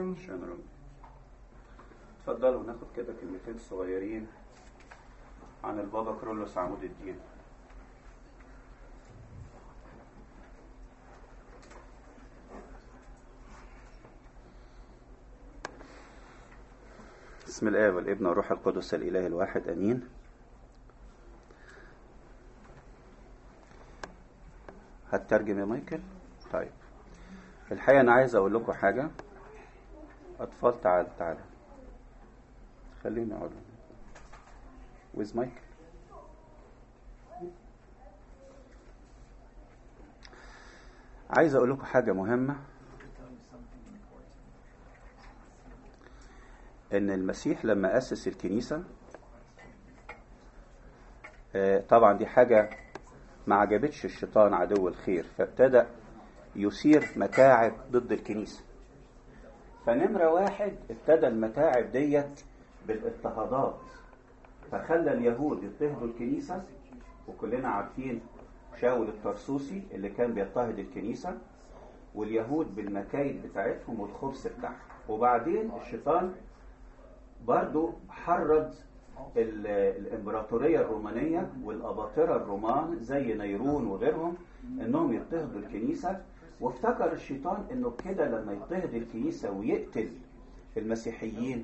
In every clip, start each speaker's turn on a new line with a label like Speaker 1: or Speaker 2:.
Speaker 1: شكرا اتفضلوا ناخد كده كلمتين صغيرين عن البابا كرولوس عمود الدين بسم الله والابن والروح القدس الاله الواحد امين هترجم يا مايكل طيب الحقيقه انا عايز اقول لكم حاجه اطفال تعال تعال خليني اقعد ويز مايكل عايز اقول لكم حاجه مهمه ان المسيح لما اسس الكنيسه آه، طبعا دي حاجه ما عجبتش الشيطان عدو الخير فابتدأ يثير متاعب ضد الكنيسة فنمرة واحد ابتدى المتاعب ديت بالاضطهادات فخلى اليهود يضطهدوا الكنيسة وكلنا عارفين شاول الطرسوسي اللي كان بيضطهد الكنيسة واليهود بالمكايد بتاعتهم والخبث بتاعهم وبعدين الشيطان برضو حرض ال- الامبراطوريه الرومانيه والاباطره الرومان زي نيرون وغيرهم انهم يضطهدوا الكنيسه وافتكر الشيطان انه كده لما يضطهد الكنيسه ويقتل المسيحيين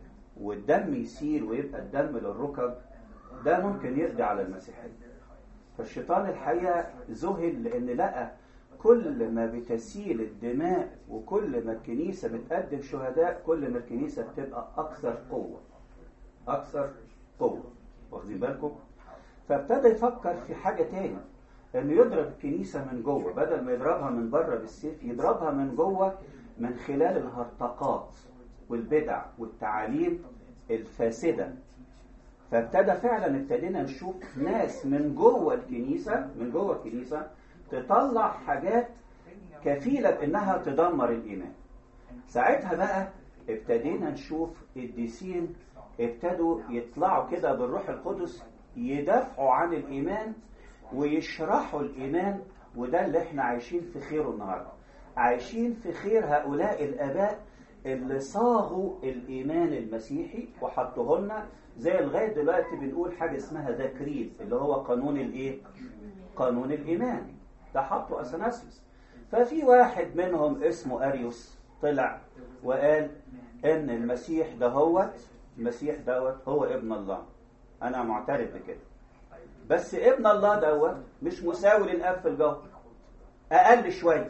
Speaker 1: والدم يسيل ويبقى الدم للركب ده ممكن يقضي على المسيحيه فالشيطان الحقيقه ذهل لان لقى كل ما بتسيل الدماء وكل ما الكنيسه بتقدم شهداء كل ما الكنيسه بتبقى اكثر قوه اكثر قوه واخدين بالكم فابتدى يفكر في حاجه تاني انه يضرب الكنيسه من جوه بدل ما يضربها من بره بالسيف يضربها من جوه من خلال الهرطقات والبدع والتعاليم الفاسده فابتدى فعلا ابتدينا نشوف ناس من جوه الكنيسه من جوه الكنيسه تطلع حاجات كفيله بانها تدمر الايمان ساعتها بقى ابتدينا نشوف الديسين ابتدوا يطلعوا كده بالروح القدس يدافعوا عن الايمان ويشرحوا الايمان وده اللي احنا عايشين في خيره النهارده عايشين في خير هؤلاء الاباء اللي صاغوا الايمان المسيحي وحطوه لنا زي لغايه دلوقتي بنقول حاجه اسمها ذا كريد اللي هو قانون الايه قانون الايمان ده حطه اثناسيوس ففي واحد منهم اسمه اريوس طلع وقال ان المسيح دهوت المسيح دوت هو ابن الله انا معترف بكده بس ابن الله دوت مش مساوي للاب في الجوهر اقل شويه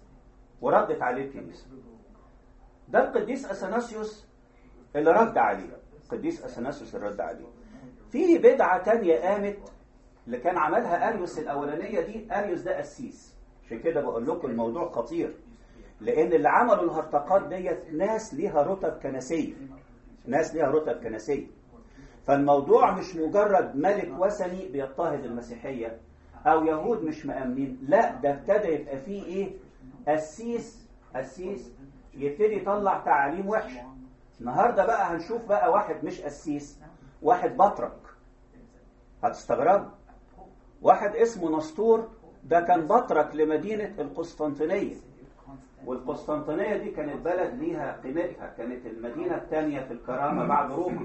Speaker 1: وردت عليه الكنيسه ده القديس اثناسيوس اللي رد عليه القديس اثناسيوس اللي رد عليه في بدعه تانية قامت اللي كان عملها اريوس الاولانيه دي اريوس ده قسيس عشان كده بقول لكم الموضوع خطير لان اللي عملوا الهرطقات ديت ناس ليها رتب كنسيه ناس ليها رتب كنسيه فالموضوع مش مجرد ملك وثني بيضطهد المسيحيه او يهود مش مامنين لا ده ابتدى يبقى فيه ايه قسيس قسيس يبتدي يطلع تعاليم وحشه النهارده بقى هنشوف بقى واحد مش قسيس واحد بطرك هتستغربوا واحد اسمه نسطور ده كان بطرك لمدينه القسطنطينيه والقسطنطينيه دي كانت بلد ليها قيمتها كانت المدينه الثانيه في الكرامه بعد روما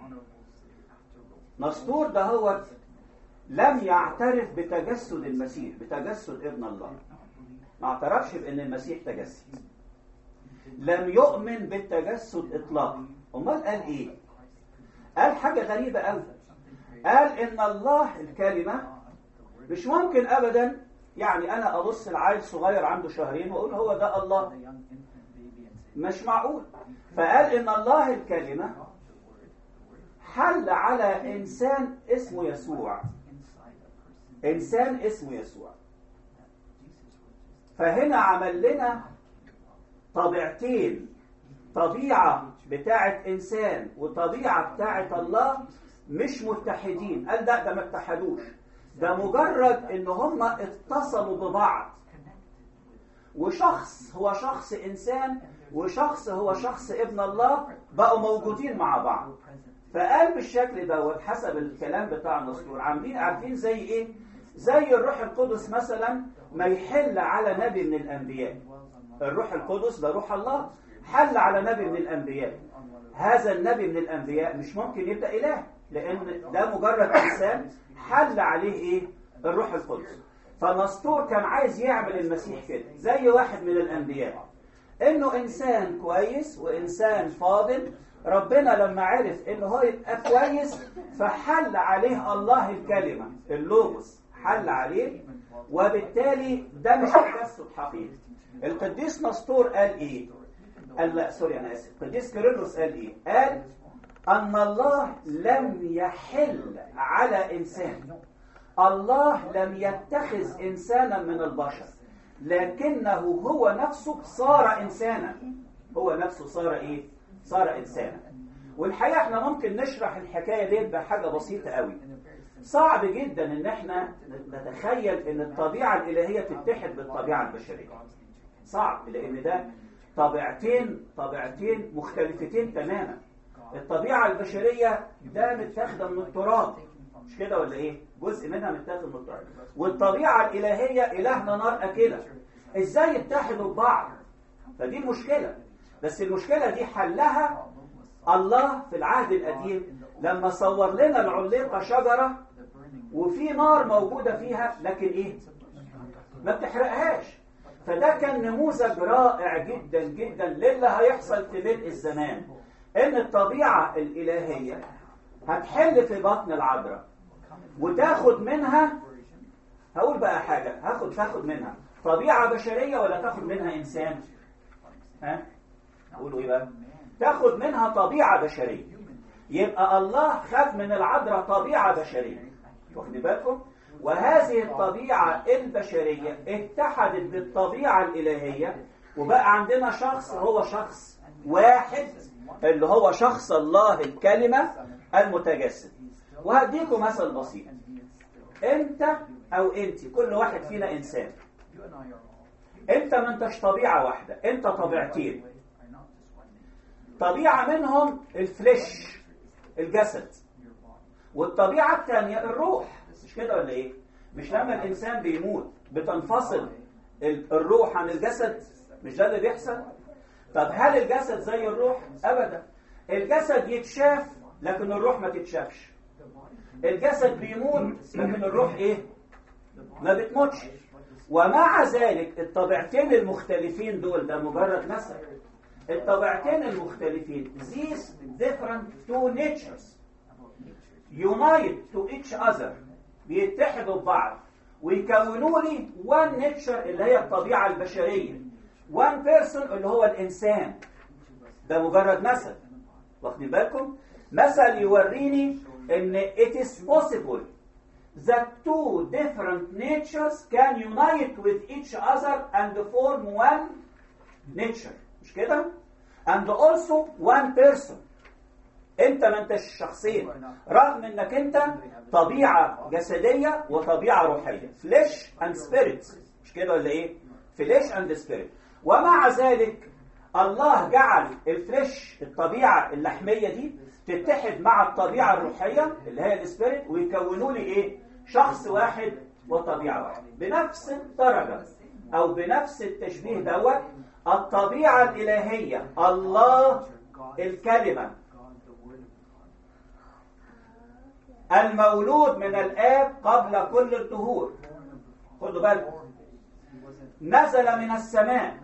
Speaker 1: نسطور ده هو لم يعترف بتجسد المسيح بتجسد ابن الله ما اعترفش بان المسيح تجسد لم يؤمن بالتجسد اطلاقا امال قال ايه قال حاجه غريبه قوي قال ان الله الكلمه مش ممكن ابدا يعني انا ابص لعيل صغير عنده شهرين واقول هو ده الله مش معقول فقال ان الله الكلمه حل على انسان اسمه يسوع انسان اسمه يسوع فهنا عمل لنا طبيعتين طبيعه بتاعه انسان وطبيعه بتاعه الله مش متحدين قال ده ده ما اتحدوش ده مجرد ان هم اتصلوا ببعض وشخص هو شخص انسان وشخص هو شخص ابن الله بقوا موجودين مع بعض فقال بالشكل دوت حسب الكلام بتاع النسطور عاملين عارفين زي ايه زي الروح القدس مثلا ما يحل على نبي من الانبياء الروح القدس ده روح الله حل على نبي من الأنبياء هذا النبي من الأنبياء مش ممكن يبقى إله لأن ده مجرد إنسان حل عليه إيه الروح القدس فنسطور كان عايز يعمل المسيح كده زي واحد من الأنبياء إنه إنسان كويس وإنسان فاضل ربنا لما عرف إنه هو يبقى كويس فحل عليه الله الكلمة اللوغوس حل عليه وبالتالي ده مش تجسد حقيقي القديس نسطور قال ايه قال لا سوري انا اسف القديس كيرلس قال ايه قال ان الله لم يحل على انسان الله لم يتخذ انسانا من البشر لكنه هو نفسه صار انسانا هو نفسه صار ايه صار انسانا والحقيقه احنا ممكن نشرح الحكايه دي بحاجه بسيطه قوي صعب جدا ان احنا نتخيل ان الطبيعه الالهيه تتحد بالطبيعه البشريه صعب لان ده طبيعتين طبيعتين مختلفتين تماما الطبيعه البشريه ده متاخده من التراب مش كده ولا ايه جزء منها متاخد من التراب والطبيعه الالهيه الهنا نار اكله ازاي يتحدوا ببعض فدي مشكله بس المشكله دي حلها الله في العهد القديم لما صور لنا العليقه شجره وفي نار موجوده فيها لكن ايه ما بتحرقهاش فده كان نموذج رائع جدا جدا للي هيحصل في ملء الزمان ان الطبيعه الالهيه هتحل في بطن العذراء وتاخد منها هقول بقى حاجه هاخد تاخد منها طبيعه بشريه ولا تاخد منها انسان ها اقولوا ايه بقى تاخد منها طبيعه بشريه يبقى الله خد من العذراء طبيعه بشريه واخد بالكم وهذه الطبيعة البشرية اتحدت بالطبيعة الإلهية وبقى عندنا شخص هو شخص واحد اللي هو شخص الله الكلمة المتجسد وهديكم مثل بسيط انت او انت كل واحد فينا انسان انت ما انتش طبيعة واحدة انت طبيعتين طبيعة منهم الفليش الجسد والطبيعة الثانية الروح مش كده ولا ايه مش لما الانسان بيموت بتنفصل الروح عن الجسد مش ده اللي بيحصل طب هل الجسد زي الروح ابدا الجسد يتشاف لكن الروح ما تتشافش الجسد بيموت لكن الروح ايه ما بتموتش ومع ذلك الطبيعتين المختلفين دول ده مجرد مثل الطبيعتين المختلفين these different two natures unite to each other بيتحدوا ببعض ويكونوا لي one nature اللي هي الطبيعة البشرية one person اللي هو الإنسان ده مجرد مثل واخدين بالكم مثل يوريني ان it is possible that two different natures can unite with each other and form one nature مش كده and also one person انت ما انتش شخصين رغم انك انت طبيعة جسدية وطبيعة روحية فليش اند سبيريت مش كده ولا ايه فليش اند سبيريت ومع ذلك الله جعل الفليش الطبيعة اللحمية دي تتحد مع الطبيعة الروحية اللي هي السبيريت ويكونوا لي ايه شخص واحد وطبيعة واحدة بنفس الدرجة او بنفس التشبيه دوت الطبيعة الإلهية الله الكلمة المولود من الآب قبل كل الدهور خدوا بالكم نزل من السماء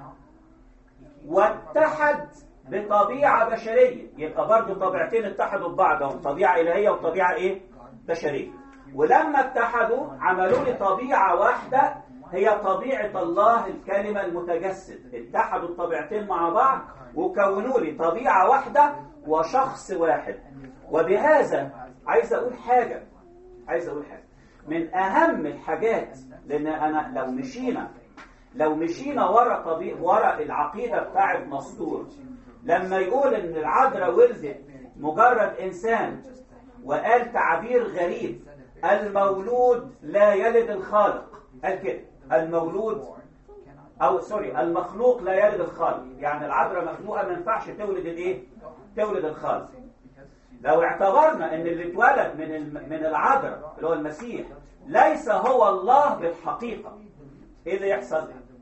Speaker 1: واتحد بطبيعة بشرية يبقى برضه طبيعتين اتحدوا ببعضهم طبيعة إلهية وطبيعة إيه؟ بشرية ولما اتحدوا عملوا لي طبيعة واحدة هي طبيعة الله الكلمة المتجسد اتحدوا الطبيعتين مع بعض وكونوا لي طبيعة واحدة وشخص واحد وبهذا عايز اقول حاجة عايز اقول حاجة من اهم الحاجات لان انا لو مشينا لو مشينا ورا طبيعة ورا العقيدة بتاعت مسطور لما يقول ان العذراء ولدت مجرد انسان وقال تعبير غريب المولود لا يلد الخالق قال كده المولود او سوري المخلوق لا يلد الخالق يعني العذراء مخلوقه ما ينفعش تولد الايه تولد الخالق لو اعتبرنا ان اللي اتولد من من العذراء اللي هو المسيح ليس هو الله بالحقيقه ايه اللي يحصل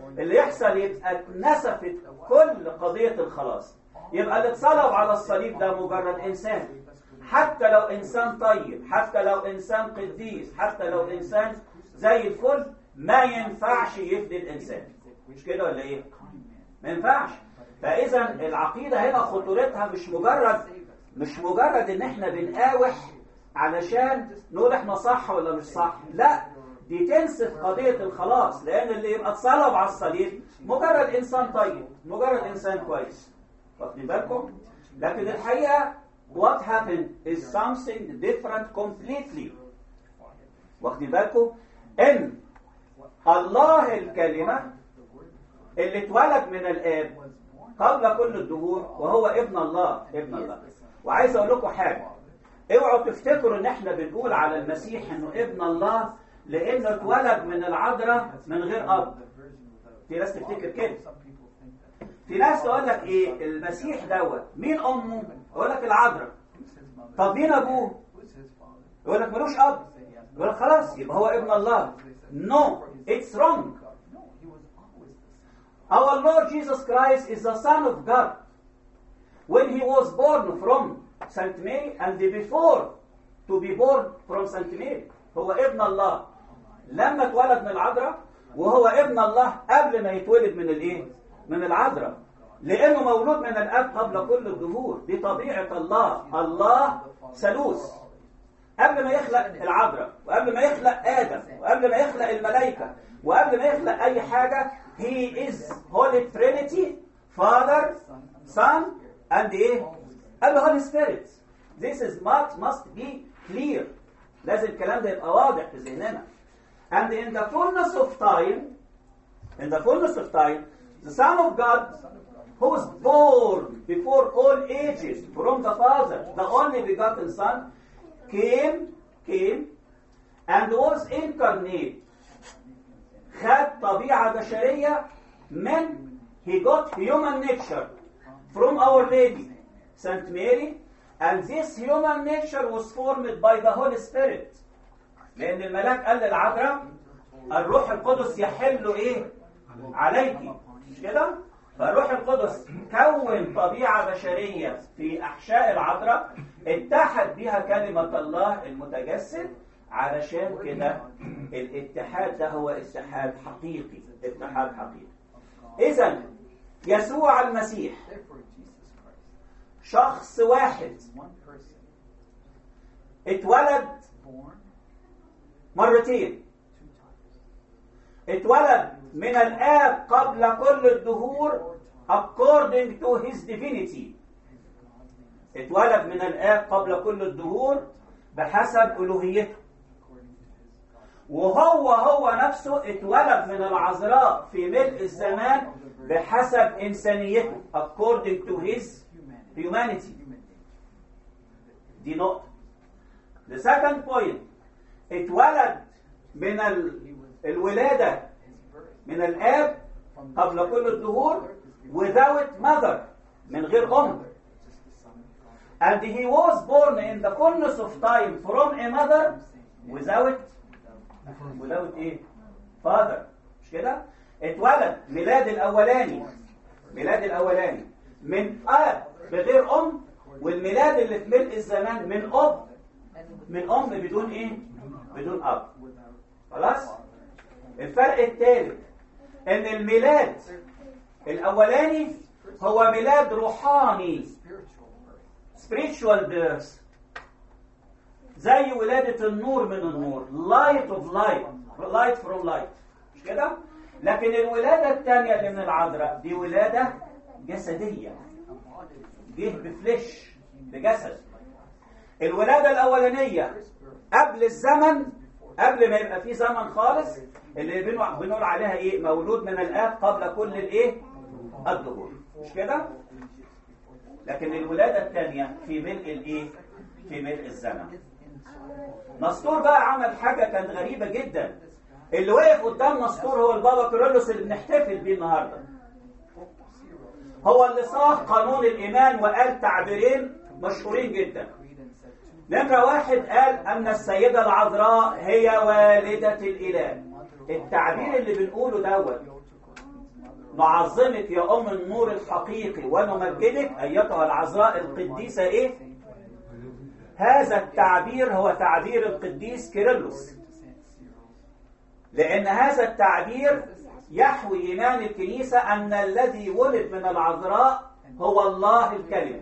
Speaker 1: اللي يحصل يبقى اتنسفت كل قضية الخلاص يبقى اللي اتصلب على الصليب ده مجرد إنسان حتى لو إنسان طيب حتى لو إنسان قديس حتى لو إنسان زي الفل ما ينفعش يفدي الإنسان مش كده ولا إيه؟ ما ينفعش فإذا العقيدة هنا خطورتها مش مجرد مش مجرد إن إحنا بنقاوح علشان نقول إحنا صح ولا مش صح لا دي تنسف قضية الخلاص لأن اللي يبقى اتصلب على الصليب مجرد إنسان طيب مجرد إنسان كويس واخدين بالكم؟ لكن الحقيقة what happened is something different completely واخدين بالكم؟ إن الله الكلمة اللي اتولد من الآب قبل كل الدهور وهو ابن الله ابن الله وعايز أقول لكم حاجة اوعوا تفتكروا ان احنا بنقول على المسيح انه ابن الله لانه اتولد من العذراء من غير اب في ناس تفتكر كده في ناس تقول لك ايه المسيح دوت مين امه يقول لك العذراء طب مين ابوه يقول لك ملوش اب يقول لك خلاص يبقى هو ابن الله no it's wrong our Lord Jesus Christ is the son of God when he was born from Saint Mary and before to be born from Saint Mary هو ابن الله لما اتولد من العذراء وهو ابن الله قبل ما يتولد من الايه من العذراء لانه مولود من الاب قبل كل الظهور دي طبيعه الله الله ثالوث قبل ما يخلق العذراء وقبل ما يخلق ادم وقبل ما يخلق الملائكه وقبل ما يخلق اي حاجه he is holy trinity father son and ايه and the holy spirit this is must must be clear لازم الكلام ده يبقى واضح في ذهننا and in the fullness of time in the fullness of time the son of god who was born before all ages from the father the only begotten son came came and was incarnate خد طبيعة بشرية من he got human nature from our lady Saint Mary and this human nature was formed by the Holy Spirit لأن الملاك قال للعذراء الروح القدس يحل إيه عليك مش كده فالروح القدس كون طبيعة بشرية في أحشاء العذراء اتحد بها كلمة الله المتجسد علشان كده الاتحاد ده هو اتحاد حقيقي اتحاد حقيقي إذا يسوع المسيح شخص واحد اتولد مرتين اتولد من الآب قبل كل الدهور according to his divinity اتولد من الآب قبل كل الدهور بحسب ألوهيته وهو هو نفسه اتولد من العذراء في ملء الزمان بحسب إنسانيته according to his humanity دي نقطة The second point اتولد من ال... الولادة من الآب قبل كل الدهور without mother من غير أم and he was born in the fullness of time from a mother without without ايه father مش كده اتولد ميلاد الاولاني ميلاد الاولاني من اب بغير ام والميلاد اللي في ملء الزمان من اب من ام بدون ايه بدون اب خلاص الفرق الثالث ان الميلاد الاولاني هو ميلاد روحاني spiritual birth زي ولادة النور من النور light of light light from light مش كده لكن الولادة الثانية اللي من العذراء دي ولادة جسدية جه بفلش بجسد الولادة الأولانية قبل الزمن قبل ما يبقى في زمن خالص اللي بنقول عليها ايه مولود من الآب قبل كل الايه الظهور مش كده لكن الولادة الثانية في ملء الايه في ملء الزمن نسطور بقى عمل حاجة كانت غريبة جدا اللي وقف قدام نسطور هو البابا كيرلس اللي بنحتفل بيه النهارده هو اللي صاغ قانون الإيمان وقال تعبيرين مشهورين جدا نمرة واحد قال أن السيدة العذراء هي والدة الإله التعبير اللي بنقوله دوت نعظمك يا أم النور الحقيقي ونمجدك أيتها العذراء القديسة إيه؟ هذا التعبير هو تعبير القديس كيرلس لأن هذا التعبير يحوي إيمان الكنيسة أن الذي ولد من العذراء هو الله الكلمة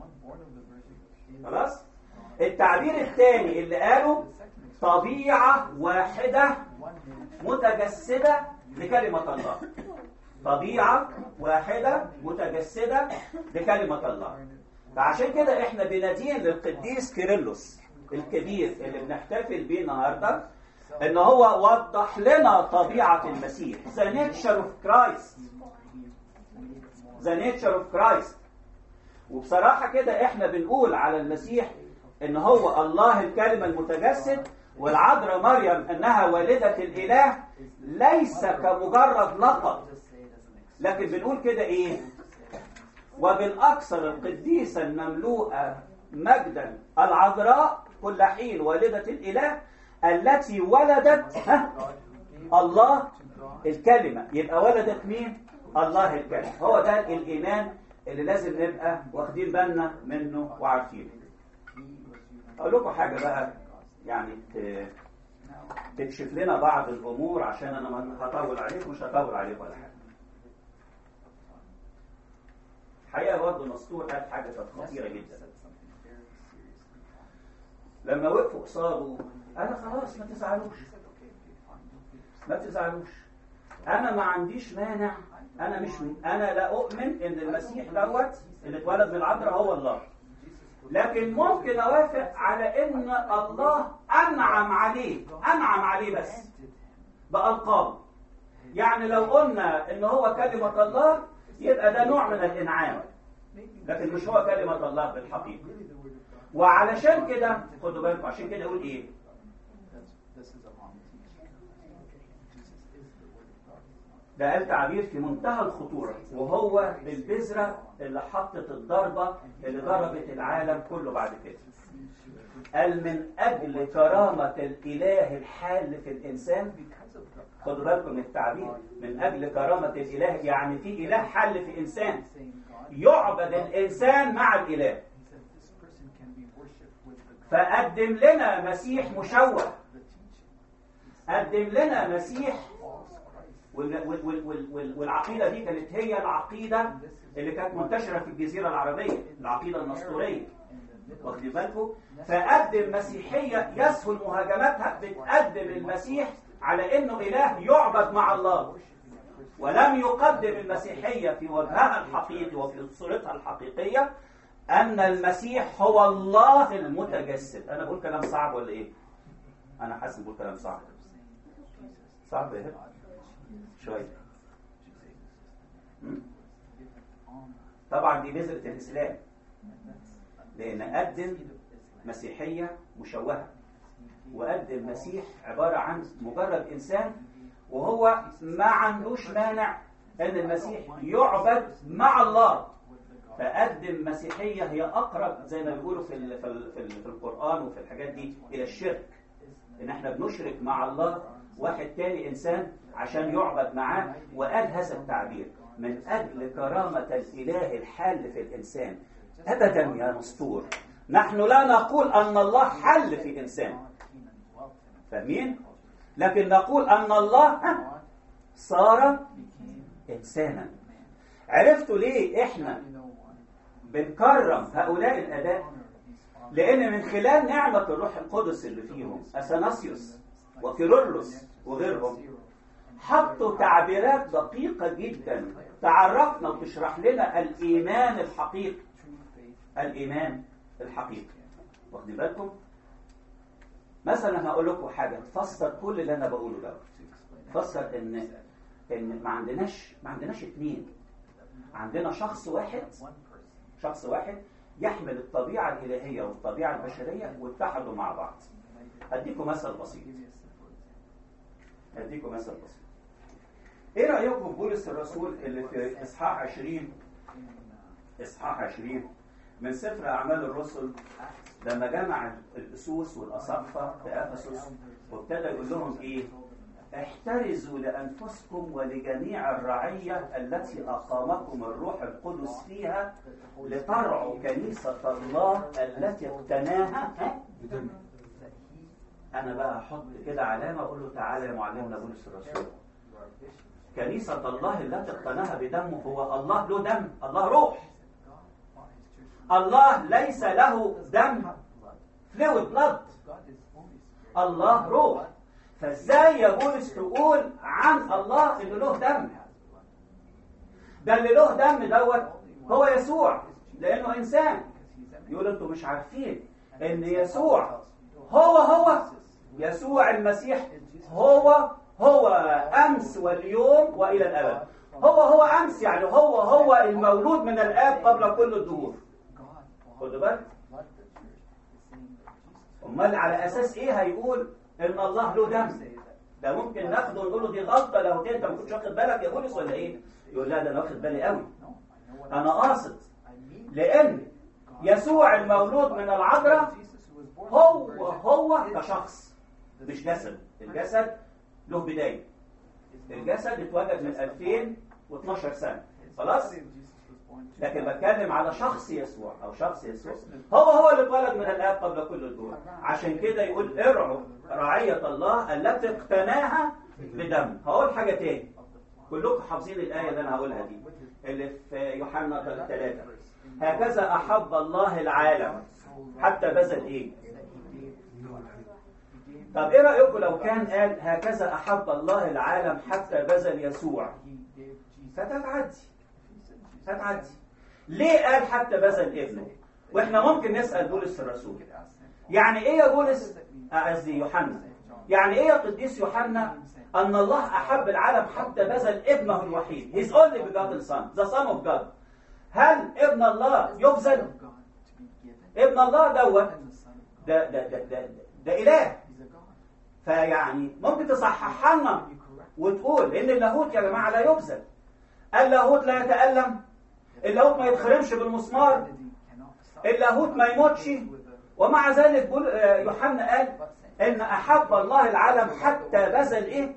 Speaker 1: خلاص؟ التعبير الثاني اللي قاله طبيعة واحدة متجسدة لكلمة الله طبيعة واحدة متجسدة لكلمة الله فعشان كده احنا بندين للقديس كيرلس الكبير اللي بنحتفل بيه النهارده ان هو وضح لنا طبيعة المسيح the nature of Christ the nature of Christ وبصراحة كده احنا بنقول على المسيح ان هو الله الكلمة المتجسد والعذراء مريم انها والدة الاله ليس كمجرد لقب لكن بنقول كده ايه وبالاكثر القديسة المملوءة مجدا العذراء كل حين والدة الاله التي ولدت ها الله الكلمة يبقى ولدت مين الله الكلمة هو ده الايمان اللي لازم نبقى واخدين بالنا منه وعارفينه اقول لكم حاجة بقى يعني تكشف لنا بعض الامور عشان انا ما هطول عليكم مش هطول عليكم ولا حاجه الحقيقه برضه نسطور قال حاجه كانت خطيره جدا لما وقفوا قصاده انا خلاص ما تزعلوش ما تزعلوش انا ما عنديش مانع انا مش انا لا اؤمن ان المسيح دوت اللي اتولد من العذراء هو الله لكن ممكن اوافق على ان الله انعم عليه انعم عليه بس بالقاب يعني لو قلنا ان هو كلمه الله يبقى ده نوع من الانعام لكن مش هو كلمه الله بالحقيقه وعلشان كده خدوا بالكم عشان كده اقول ايه ده قال تعبير في منتهى الخطورة وهو بالبذرة اللي حطت الضربة اللي ضربت العالم كله بعد كده قال من أجل كرامة الإله الحال في الإنسان خدوا بالكم من التعبير من أجل كرامة الإله يعني في إله حل في إنسان يعبد الإنسان مع الإله فقدم لنا مسيح مشوه قدم لنا مسيح والعقيدة دي كانت هي العقيدة اللي كانت منتشرة في الجزيرة العربية العقيدة النسطورية واخد بالكم فقدم مسيحية يسهل مهاجمتها بتقدم المسيح على انه اله يعبد مع الله ولم يقدم المسيحية في وجهها الحقيقي وفي صورتها الحقيقية ان المسيح هو الله المتجسد انا بقول كلام صعب ولا ايه انا حاسس بقول كلام صعب صعب ايه شوية طبعا دي بذرة الإسلام لأن قدم مسيحية مشوهة وقدم مسيح عبارة عن مجرد إنسان وهو ما عندوش مانع أن المسيح يعبد مع الله فقدم مسيحية هي أقرب زي ما بيقولوا في ال في, ال في, ال في القرآن وفي الحاجات دي إلى الشرك إن إحنا بنشرك مع الله واحد تاني إنسان عشان يعبد معاه وقال هذا التعبير من أجل كرامة الإله الحل في الإنسان أبدا يا مسطور نحن لا نقول أن الله حل في إنسان فاهمين؟ لكن نقول أن الله صار إنسانا عرفتوا ليه إحنا بنكرم هؤلاء الأداء لأن من خلال نعمة الروح القدس اللي فيهم أثناسيوس وكيرلس وغيرهم حطوا تعبيرات دقيقة جدا تعرفنا وتشرح لنا الإيمان الحقيقي الإيمان الحقيقي واخدين بالكم مثلا هقول لكم حاجة تفسر كل اللي أنا بقوله ده تفسر إن إن ما عندناش ما عندناش اتنين عندنا شخص واحد شخص واحد يحمل الطبيعة الإلهية والطبيعة البشرية واتحدوا مع بعض هديكم مثل بسيط هديكم مثل بسيط ايه رأيكم في بولس الرسول اللي في اصحاح 20 اصحاح 20 من سفر اعمال الرسل لما جمع الاسوس والاساقفه في افسس وابتدى يقول لهم ايه احترزوا لأنفسكم ولجميع الرعية التي أقامكم الروح القدس فيها لترعوا كنيسة الله التي اقتناها ها؟ أنا بقى أحط كده علامة أقول له تعالى يا معلمنا بولس الرسول كنيسة الله التي اقتناها بدمه هو الله له دم الله روح الله ليس له دم فلويد بلد الله روح فازاي يا بولس تقول عن الله اللي له دم ده اللي له دم دوت هو يسوع لانه انسان يقول انتوا مش عارفين ان يسوع هو هو يسوع المسيح هو هو امس واليوم والى الابد هو هو امس يعني هو هو المولود من الاب قبل كل الدهور خدوا بالك امال على اساس ايه هيقول ان الله له دم ده ممكن ناخده ونقول له دي غلطه لو انت ما كنتش واخد بالك يا بولس ولا ايه يقول لا ده انا واخد بالي قوي انا قاصد لان يسوع المولود من العذراء هو هو كشخص مش جسد الجسد له بدايه الجسد اتوجد من 2012 سنه خلاص لكن بتكلم على شخص يسوع او شخص يسوع هو هو اللي اتولد من الاب قبل كل الدور عشان كده يقول ارعوا رعيه الله التي اقتناها بدم هقول حاجه تاني كلكم حافظين الايه اللي انا هقولها دي اللي في يوحنا 3 هكذا احب الله العالم حتى بذل ايه طب ايه رايكم لو كان قال هكذا احب الله العالم حتى بذل يسوع فتتعدي هتعدي ليه قال حتى بذل ابنه واحنا ممكن نسال بولس الرسول يعني ايه يا بولس قصدي يوحنا يعني ايه يا قديس يوحنا ان الله احب العالم حتى بذل ابنه الوحيد his only begotten son the son of God هل ابن الله يبذل ابن الله دوت ده ده ده ده, ده اله فيعني ممكن تصحح لنا وتقول ان اللاهوت يا جماعه لا يبذل اللاهوت لا يتألم اللاهوت ما يتخرمش بالمسمار اللاهوت ما يموتش ومع ذلك يوحنا قال ان احب الله العالم حتى بذل ايه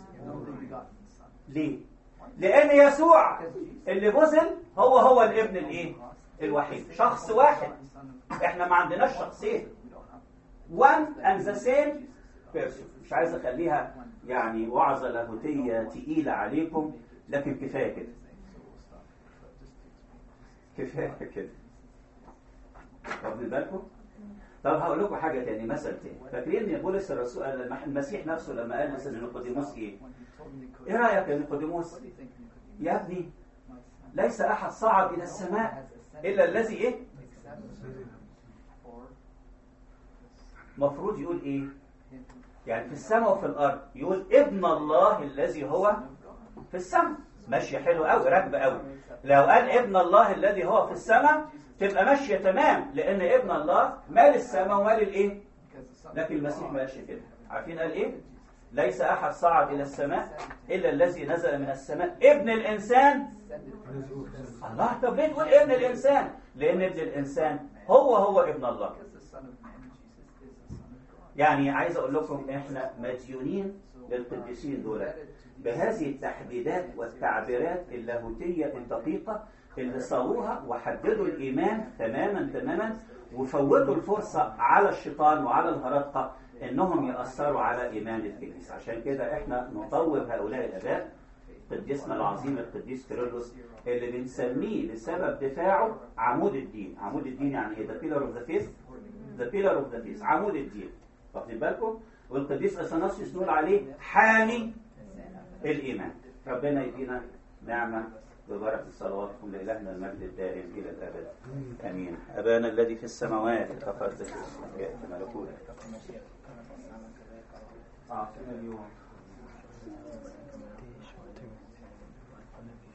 Speaker 1: ليه لان يسوع اللي بذل هو هو الابن الايه الوحيد شخص واحد احنا ما عندناش شخصين one and the same person مش عايز اخليها يعني وعظه لاهوتيه تقيله عليكم لكن كفايه كده كفايه كده واخدين بالكم طب هقول لكم حاجه تاني مثل تاني فاكرين ان بولس الرسول المسيح نفسه لما قال مثلا نيقوديموس ايه ايه رايك يا نيقوديموس يا ابني ليس احد صعد الى السماء الا الذي ايه مفروض يقول ايه يعني في السماء وفي الارض يقول ابن الله الذي هو في السماء ماشيه حلو قوي راكبه قوي لو قال ابن الله الذي هو في السماء تبقى ماشيه تمام لان ابن الله مال السماء ومال الايه لكن المسيح ما قالش كده عارفين قال ايه ليس احد صعد الى السماء الا الذي نزل من السماء ابن الانسان الله طب ليه تقول ابن الانسان لان ابن الانسان هو هو ابن الله يعني عايز اقول لكم احنا مديونين للقديسين دول بهذه التحديدات والتعبيرات اللاهوتية الدقيقة اللي صاروها وحددوا الإيمان تماما تماما وفوتوا الفرصة على الشيطان وعلى الهرطقة انهم يأثروا على إيمان الكنيسة عشان كده احنا نطور هؤلاء الآباء قديسنا العظيم القديس كيرلس اللي بنسميه بسبب دفاعه عمود الدين عمود الدين يعني ايه the pillar of the faith the pillar of the faith عمود الدين واخدين بالكم والقديس اثناسيوس نقول عليه حامي الايمان ربنا يدينا نعمه ببركه صلواتكم لالهنا المجد الدائم الى الابد امين ابانا الذي في السماوات تقدس اسمك ياتي ملكوتك اعطنا اليوم